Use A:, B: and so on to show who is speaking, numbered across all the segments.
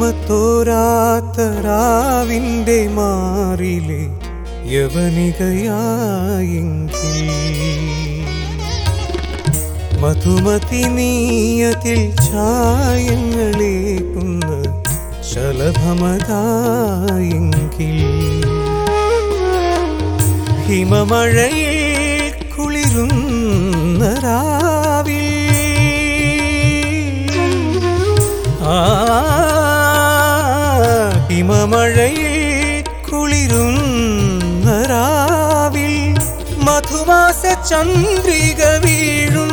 A: തോരാത്ത രാവിൻ്റെ മാറിലെ യവനികയായെങ്കിൽ മധുമതി നീയതിൽ ഛായങ്ങളേക്കുന്ന ശലഭമതായെങ്കിൽ ഹിമമഴയിൽ കുളിരുന്ന രാവിൽ ആ ഹിമമഴയിൽ കുളിരുന്ന രാവിൽ മധുമാസ ചന്ദ്രിക വീഴും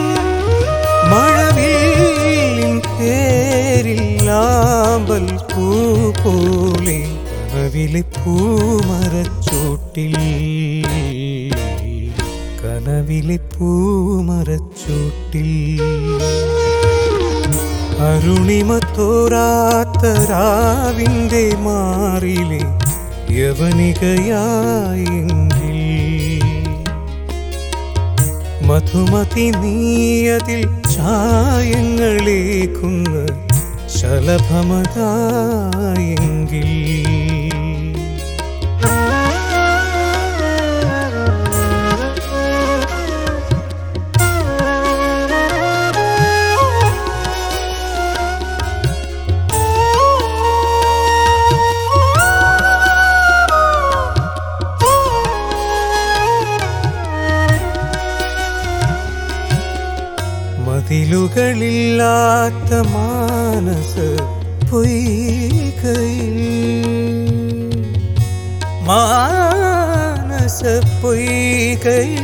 A: മഴവില്ലിൻ പേരില്ലാമ്പൽ പൂ പോലെ കനവിലെ പൂമരച്ചോട്ടിൽ കനവിലെ പൂമരച്ചോട്ടിൽ അരുണിമ തോരാത്ത രാവിൻ്റെ മാറിലെ യവനികയായെങ്കിൽ മധുമതി നീയതിൽ ഛായങ്ങളേക്കുന്ന ശലഭമതായെങ്കിൽ മതിലുകളില്ലാത്ത മാനസ പൊയ്കയിൽ മാനസ പൊയ്കയിൽ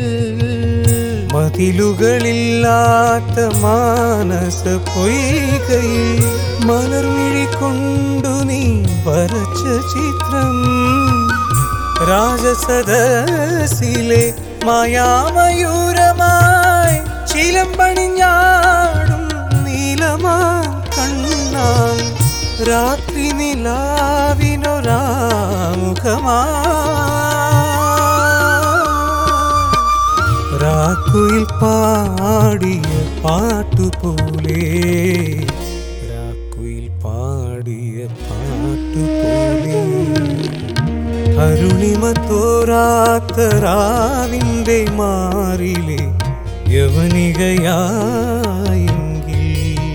A: മതിലുകളില്ലാത്ത മാനസ പൊയ്കയിൽ മലർമിഴി കൊണ്ടു നീ വരച്ച ചിത്രം രാജസദസിലെ മായാമയൂരമായി ചിലമ്പണിഞ്ഞാടും നീലമാ കണ്ണാൽ രാത്രി നിലാവിനൊരാമുഖമാ രാക്കുയിൽ പാടിയ പാട്ടുപോലെ രാക്കുയിൽ പാടിയ പാട്ടുപോലെ അരുണിമ തോരാത്ത രാവിൻ്റെ മാറിലെ യവനികയായെങ്കിൽ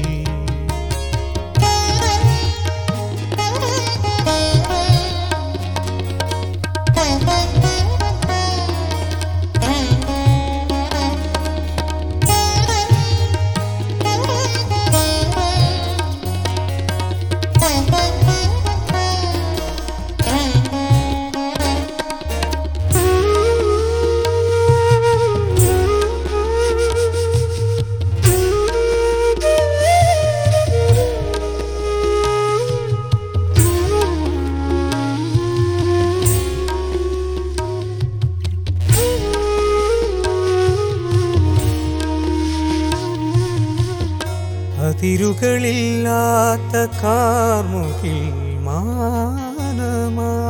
A: അതിരുകളില്ലാത്ത കാർമുകിൽ മാനമായി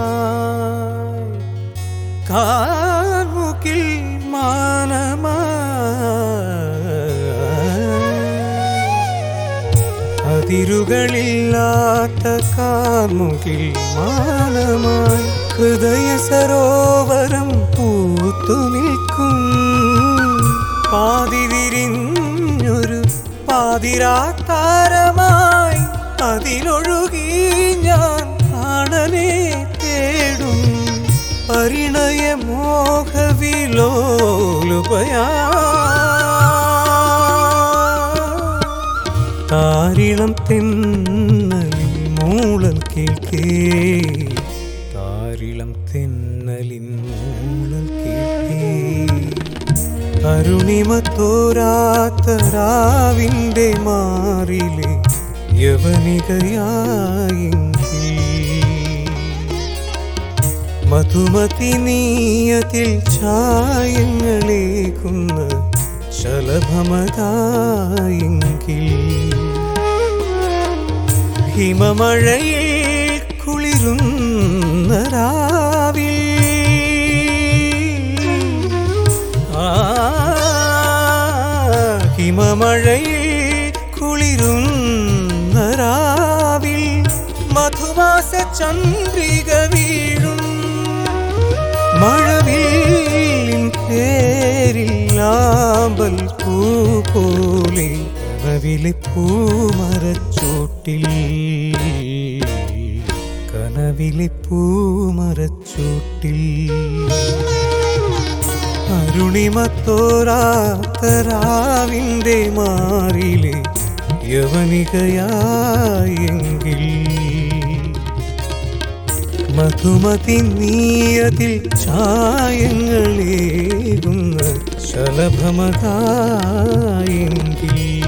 A: കാർമുകിൽ മാനമായി അതിരുകളില്ലാത്ത കാർമുകിൽ മാനമായി ഹൃദയ സരോവരം പൂത്തു നിൽക്കും പാതി വിരിഞ്ഞൊരു പാതിരാത്താരമായി അതിലൊഴുകി ഞാൻ പ്രാണനെ തേടും പരിണയ മോഹവിലോലുപയാ താരിളം തെന്നലിൽ മൂളൽ കേൾക്കേ താരിളം തെന്നലിൻ മൂളൽ കേൾക്കേ അരുണിമ തോരാത്ത രാവിൻ്റെ മാറിലെ യവനികയായെങ്കിൽ മധുമതി നീയതിൽ ഛായങ്ങളേക്കുന്ന ശലഭമതായെങ്കിൽ ഹിമമഴയിൽ കുളിരുന്ന രാവിൽ ആ ഹിമമഴയിൽ കുളിരുന്ന രാവിൽ മധുവാസ ചന്ദ്രിക വീഴും മഴവില്ലിൻ പേരിൽ ആമ്പൽ പൂ പോലെ കനവിലെ പൂമരച്ചോട്ടിൽ കനവിലെ പൂമരച്ചോട്ടിൽ അരുണിമത്തോരാത്തരാവിൻ്റെ മാറിലെ യവനികയായെങ്കിൽ മധുമതി നീയതിൽ ഛായങ്ങളേകുന്ന ശലഭമതായെങ്കിൽ